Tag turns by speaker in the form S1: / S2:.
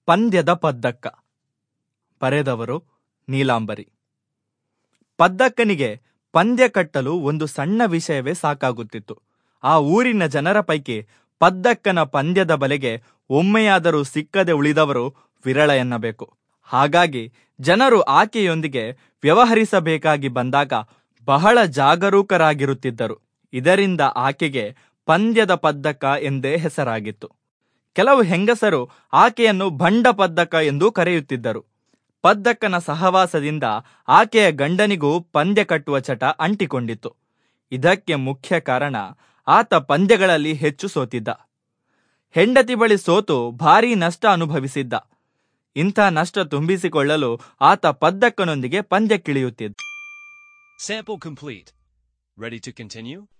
S1: ಪಂದ್ಯದ ಪದ್ದಕ್ಕ ಬರೆದವರು ನೀಲಾಂಬರಿ ಪದ್ದಕ್ಕನಿಗೆ ಪಂದ್ಯ ಕಟ್ಟಲು ಒಂದು ಸಣ್ಣ ವಿಷಯವೇ ಸಾಕಾಗುತ್ತಿತ್ತು ಆ ಊರಿನ ಜನರ ಪೈಕಿ ಪದ್ದಕ್ಕನ ಪಂದ್ಯದ ಬಲೆಗೆ ಒಮ್ಮೆಯಾದರೂ ಸಿಕ್ಕದೆ ಉಳಿದವರು ವಿರಳ ಎನ್ನಬೇಕು ಹಾಗಾಗಿ ಜನರು ಆಕೆಯೊಂದಿಗೆ ವ್ಯವಹರಿಸಬೇಕಾಗಿ ಬಂದಾಗ ಬಹಳ ಜಾಗರೂಕರಾಗಿರುತ್ತಿದ್ದರು ಇದರಿಂದ ಆಕೆಗೆ ಪಂದ್ಯದ ಪದ್ದಕ್ಕ ಎಂದೇ ಹೆಸರಾಗಿತ್ತು ಕೆಲವು ಹೆಂಗಸರು ಆಕೆಯನ್ನು ಭಂಡ ಪದ್ದಕ್ಕ ಎಂದು ಕರೆಯುತ್ತಿದ್ದರು ಪದ್ದಕ್ಕನ ಸಹವಾಸದಿಂದ ಆಕೆಯ ಗಂಡನಿಗೂ ಪಂದ್ಯ ಕಟ್ಟುವ ಚಟ ಅಂಟಿಕೊಂಡಿತ್ತು ಇದಕ್ಕೆ ಮುಖ್ಯ ಕಾರಣ ಆತ ಪಂದ್ಯಗಳಲ್ಲಿ ಹೆಚ್ಚು ಸೋತಿದ್ದ ಹೆಂಡತಿ ಬಳಿ ಸೋತು ಭಾರೀ ನಷ್ಟ ಅನುಭವಿಸಿದ್ದ ಇಂಥ ನಷ್ಟ ತುಂಬಿಸಿಕೊಳ್ಳಲು ಆತ ಪದ್ದಕ್ಕನೊಂದಿಗೆ ಪಂದ್ಯಕ್ಕಿಳಿಯುತ್ತಿದ್ದ
S2: Sample complete. Ready to continue?